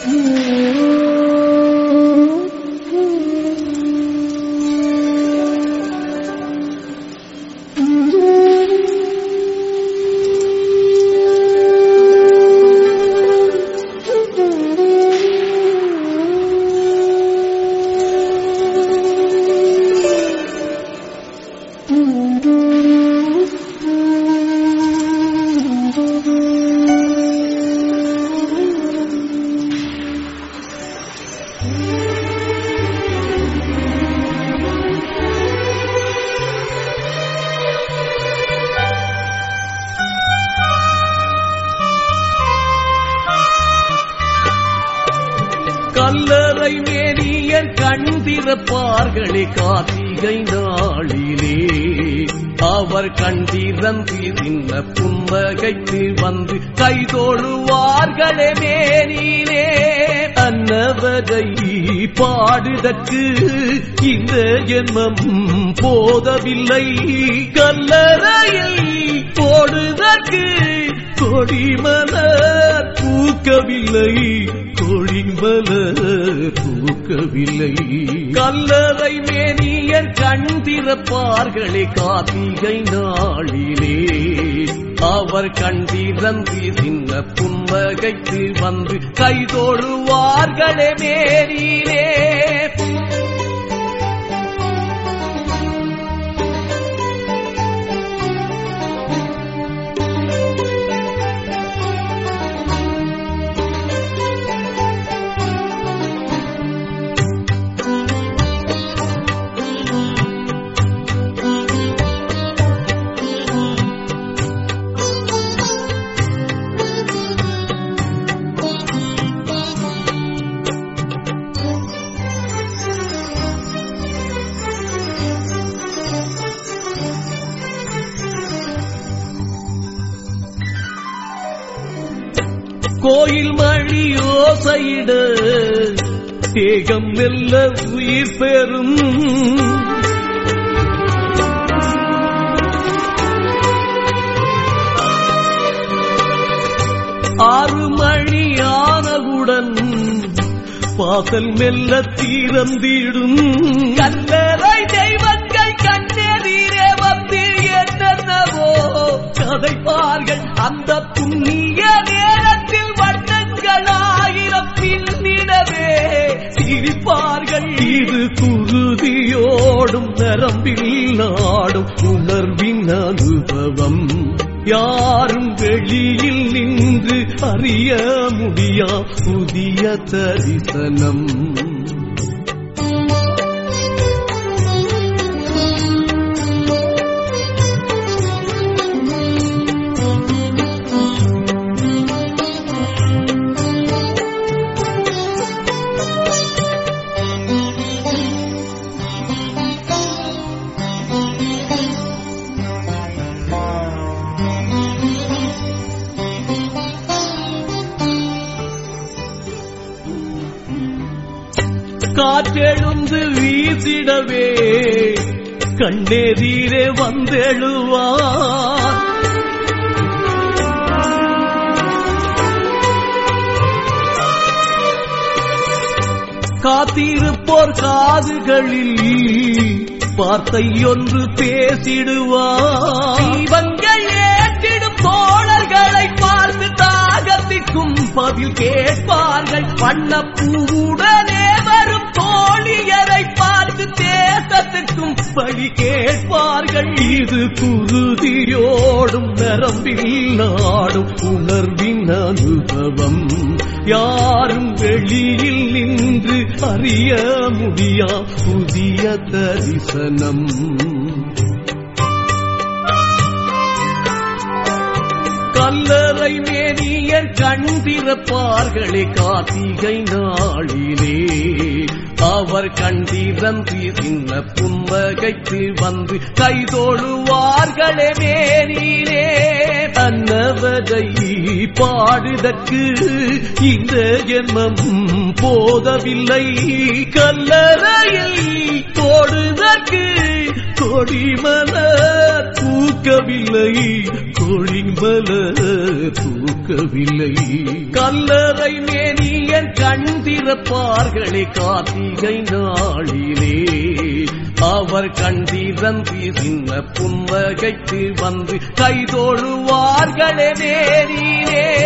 கல்லறை மேனியர் கண்டிருப்பார்களே கார்த்திகை நாளிலே அவர் கண்டிரந்து சின்ன புன்னகைத்து வந்து கைதோழுவார்களே மேனிலே அன்னவரை பாடுதற்கு இந்த ஜென்மம் போதவில்லை கல்லறையில் போடுதற்கு கொடிமலர் பூக்கவில்லை கொடிமலர் பூக்கவில்லை கல்லறை மேனியர் கண்டிருப்பார்களே கார்த்திகை நாளிலே அவர் கண்டிரந்து சின்ன புன்னகைக்கு வந்து கைதோழுவார்களே மேனிலே கோயில் மணி ஓசையிட தேகம் மெல்ல உயிர் பெறும் ஆறு மணி ஆனவுடன் பாசல் மெல்ல தீரந்திடும் கல்லறை தெய்வங்கள் கண்ணெதிரே வந்து என்னென்னவோ கதைப்பார்கள் அந்த புண்ணிய நேரத்தில் வண்ணங்கள் ஆயிரம் பின்னிடவே சிரிப்பார்கள் இது குருதியோடும் நரம்பில் நாடும் உணர்வின் அனுபவம் யாரும் வெளியில் நின்று அறிய முடியா புதிய தரிசனம் காற்றெழுந்து வீசிடவே கண்ணெதிரே வந்தெழுவார் காத்திருப்போர் காதுகளில் வார்த்தை ஒன்று பேசிடுவார் தீபங்கள் ஏற்றிடும் தோழர்களை பார்த்து தாகத்திற்கும் பதில் கேட்பார்கள் வண்ணப்பூவுடனே வரும் தோழியரை பார்த்து தேசத்துக்கும் பழி கேட்பார்கள் இது குருதியோடும் நரம்பில் நாடும் உணர்வின் அனுபவம் யாரும் வெளியில் நின்று அறிய முடியா புதிய தரிசனம் கல்லறை மேனியர் கண்டிருப்பார்களே கார்த்திகை நாளிலே அவர் கண்டிரந்து சின்ன புன்னகைத்து வந்து கைதோழுவார்களே மேனிலே தன்னவதை பாடுதற்கு இந்த ஜென்மம் போதவில்லை கல்லறையில் போடுதற்கு கொடிமலர் பூக்கவில்லை கொடிமலர் பூக்கவில்லை கல்லறை மேனியன் கண் திறப்பார்களே கார்த்திகை நாளிலே அவர் கண்டிரந்தி சின்ன புன்னகைத்து வந்து கைதோழுவார்களே நேரிலே